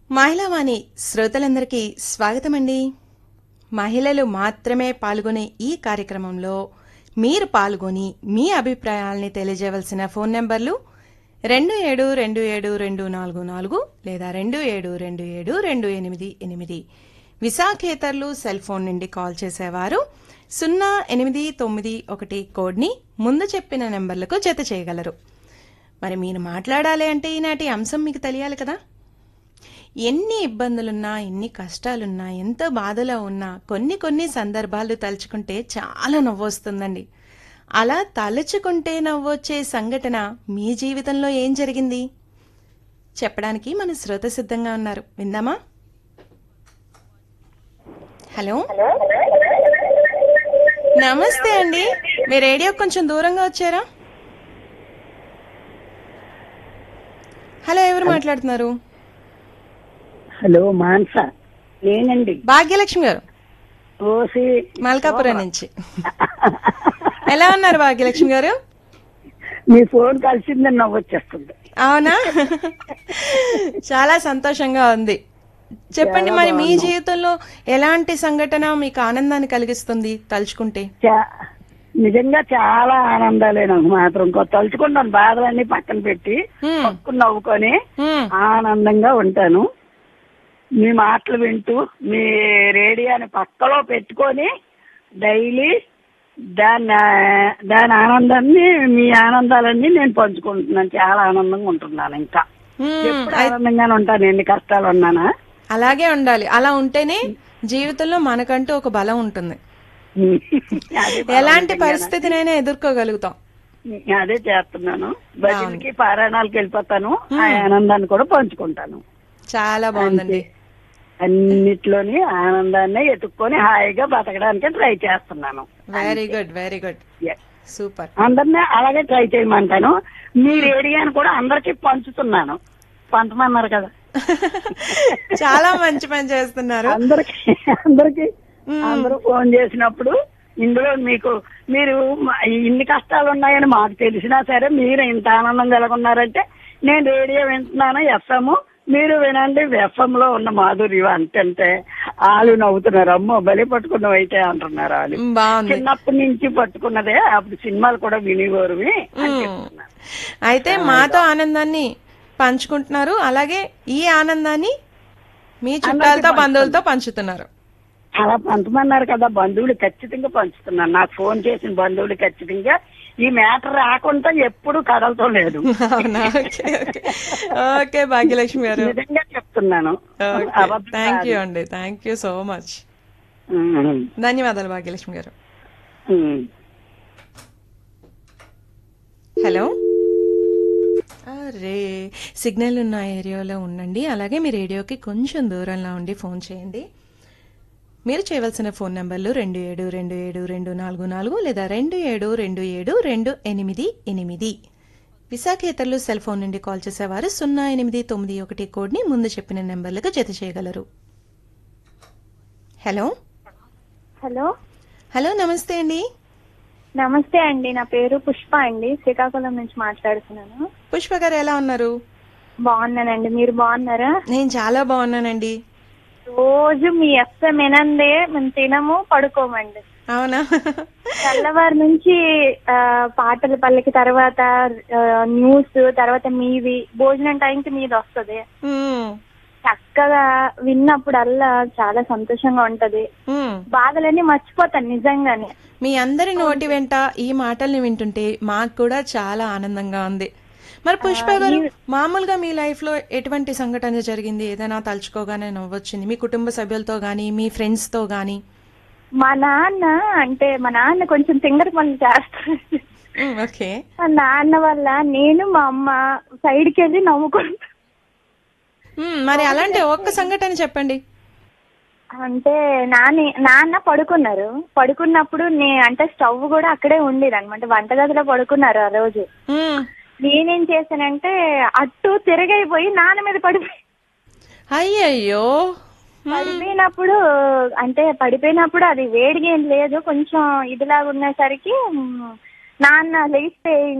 మహిళావాణి శ్రోతలందరికీ స్వాగతమండి మహిళలు మాత్రమే పాల్గొనే ఈ కార్యక్రమంలో మీరు పాల్గొని మీ అభిప్రాయాల్ని తెలియజేయవలసిన ఫోన్ నెంబర్లు రెండు ఏడు రెండు ఏడు రెండు నాలుగు నాలుగు లేదా రెండు ఏడు రెండు ఏడు రెండు ఎనిమిది ఎనిమిది విశాఖేతరులు సెల్ ఫోన్ నుండి కాల్ చేసేవారు సున్నా ఎనిమిది తొమ్మిది ఒకటి కోడ్ని ముందు చెప్పిన నెంబర్లకు జత చేయగలరు మరి మీరు మాట్లాడాలి అంటే ఈనాటి అంశం మీకు తెలియాలి కదా ఎన్ని ఇబ్బందులున్నా ఎన్ని కష్టాలున్నా ఎంత బాధలో ఉన్నా కొన్ని కొన్ని సందర్భాలు తలుచుకుంటే చాలా నవ్వొస్తుందండి అలా తలుచుకుంటే నవ్వొచ్చే సంఘటన మీ జీవితంలో ఏం జరిగింది చెప్పడానికి మన శ్రోత సిద్ధంగా ఉన్నారు విందామా హలో నమస్తే అండి మీ రేడియో కొంచెం దూరంగా వచ్చారా హలో ఎవరు మాట్లాడుతున్నారు హలో మాన్స నేనండి భాగ్యలక్ష్మి గారు ఓసి మల్కాపురం నుంచి ఎలా ఉన్నారు భాగ్యలక్ష్మి గారు మీ ఫోన్ కలిసిందని నవ్వొచ్చేస్తుంది అవునా చాలా సంతోషంగా ఉంది చెప్పండి మరి మీ జీవితంలో ఎలాంటి సంఘటన మీకు ఆనందాన్ని కలిగిస్తుంది తలుచుకుంటే చా- నిజంగా చాలా ఆనందాలే నాకు మాత్రం ఇంకో తలుచుకుంటాను బాధలన్నీ పక్కన పెట్టి హ్మ్. పక్కన నవ్వుకొని హ్మ్. ఆనందంగా ఉంటాను మీ మాటలు వింటూ మీ రేడియోని పక్కలో పెట్టుకొని డైలీ దాని దాని ఆనందాన్ని మీ ఆనందాలన్నీ నేను పంచుకుంటున్నాను చాలా ఆనందంగా ఉంటున్నాను ఇంకా హ్మ్. ఎప్పుడు ఆనందంగానే ఉంటాను ఎన్ని కష్టాలు ఉన్నానా అలాగే ఉండాలి అలా ఉంటేనే జీవితంలో మనకంటూ ఒక బలం ఉంటుంది అదే ఎలాంటి పరిస్థితినైనా ఎదుర్కోగలుగుతాం అదే చేస్తున్నాను భజనకి పారాయణాలకు వెళ్ళిపోతాను ఆ ఆనందాన్ని కూడా పంచుకుంటాను చాలా బాగుందండి అన్నిట్లోని ఆనందాన్ని ఎత్తుక్కొని హాయిగా బతకడానికి ట్రై చేస్తున్నాను very good very good Yeah. Super అందరినీ అలాగే ట్రై చేయమంటాను మీ రేడియోని కూడా అందరికి పంచుతున్నాను పంచమన్నారు కదా చాలా మంచి పని చేస్తున్నారు అందరికి అందరికి అందరూ ఫోన్ చేసినప్పుడు ఇందులో మీకు మీరు మ- ఇన్ని కష్టాలు ఉన్నాయని మాకు తెలిసినా సరే మీరు ఇంత ఆనందం కలుగున్నారంటే నేను రేడియో వింటున్నాను ఎఫ్ఎం మీరు వినండి ఎఫ్ఎం లో ఉన్న మాధుర్యం అంతంటే వాళ్ళు నవ్వుతున్నారు అమ్మో బలి పట్టుకున్నావు అయితే అంటున్నారు వాళ్ళు మ్, బాగుంది చిన్నప్పటి నుంచి పట్టుకున్నదే అప్పుడు సినిమాలు కూడా వినేవారువి అని మ్. చెప్తున్నారు అయితే మాతో ఆనందాన్ని పంచుకుంటున్నారు అలాగే ఈ ఆనందాన్ని మీ చుట్టాలతో బంధువులతో పంచుతున్నారు అలా పంచమన్నారు కదా బంధువులు ఖచ్చితంగా పంచుతున్నాను నాకు ఫోన్ చేసిన బంధువులు ఖచ్చితంగా ఈ మ్యాటర్ రాకుండా ఎప్పుడు కదలతో లేదు అవునా ఓకే ఓకే ఓకే భాగ్యలక్ష్మి గారు నిజంగా చెప్తున్నాను అబద్ధం థ్యాంక్ యూ కాదు. అండి thank you so much um, ధన్యవాదాలు భాగ్యలక్ష్మి గారు ఉమ్. హలో అరే సిగ్నల్ ఉన్న ఏరియాలో ఉండండి అలాగే మీ రేడియోకి కొంచెం దూరంలో ఉండి ఫోన్ చేయండి మీరు చేయవలసిన ఫోన్ నంబర్లు రెండు ఏడు రెండు ఏడు రెండు నాలుగు నాలుగు లేదా రెండు ఏడు రెండు ఏడు రెండు ఎనిమిది ఎనిమిది విశాఖేతరులు సెల్ ఫోన్ నుండి కాల్ చేసేవారు సున్నా ఎనిమిది తొమ్మిది ఒకటి కోడ్ని ముందు చెప్పిన నెంబర్లకు జత చేయగలరు హలో హలో హలో నమస్తే అండి నమస్తే అండి నా పేరు పుష్ప అండి శ్రీకాకుళం నుంచి మాట్లాడుతున్నాను పుష్ప గారు ఎలా ఉన్నారు బాగున్నానండి మీరు బాగున్నారా నేను చాలా బాగున్నానండి రోజు మీ ఎఫ్ఎం వినందే మేము తినము పడుకోమండి అవునా తెల్లవారు నుంచి ఆ, పాటల పల్లకి తర్వాత ఆ, న్యూస్ తర్వాత మీవి భోజనం టైంకి మీది వస్తది మ్మ్. చక్కగా విన్నప్పుడల్లా చాలా సంతోషంగా ఉంటది మ్మ్. బాధలన్నీ మర్చిపోతాను నిజంగానే మీ అందరి నోటి వెంట ఈ మాటల్ని వింటుంటే మాకు కూడా చాలా ఆనందంగా ఉంది మరి పుష్ప గారు మామూలుగా మీ లైఫ్ లో ఎటువంటి సంఘటన జరిగింది ఏదైనా తలుచుకోగానే నవ్వొచ్చింది మీ కుటుంబ సభ్యులతో గానీ మీ ఫ్రెండ్స్ తో గానీ మా నాన్న అంటే మా నాన్న కొంచెం తింగర పనులు చేస్తారు మ్మ్, ఓకే మా నాన్న వల్ల నేను మా అమ్మ సైడ్కి వెళ్ళి నవ్వుకుంటా మ్మ్, మరి అలాంటి ఒక్క సంఘటన చెప్పండి అంటే నాని నాన్న పడుకున్నారు పడుకున్నప్పుడు నే అంటే స్టవ్ కూడా అక్కడే ఉండేది అనమాట వంటగదిలో పడుకున్నారు ఆ రోజు మ్మ్. నేనేం చేశానంటే అట్టు తిరగైపోయి నాన్న మీద పడిపోయి అయ్యయ్యో పడిపోయినప్పుడు అంటే పడిపోయినప్పుడు అది వేడిగా ఏం లేదు కొంచెం ఇదిలాగా ఉన్నసరికి మ్, నాన్న లేస్తే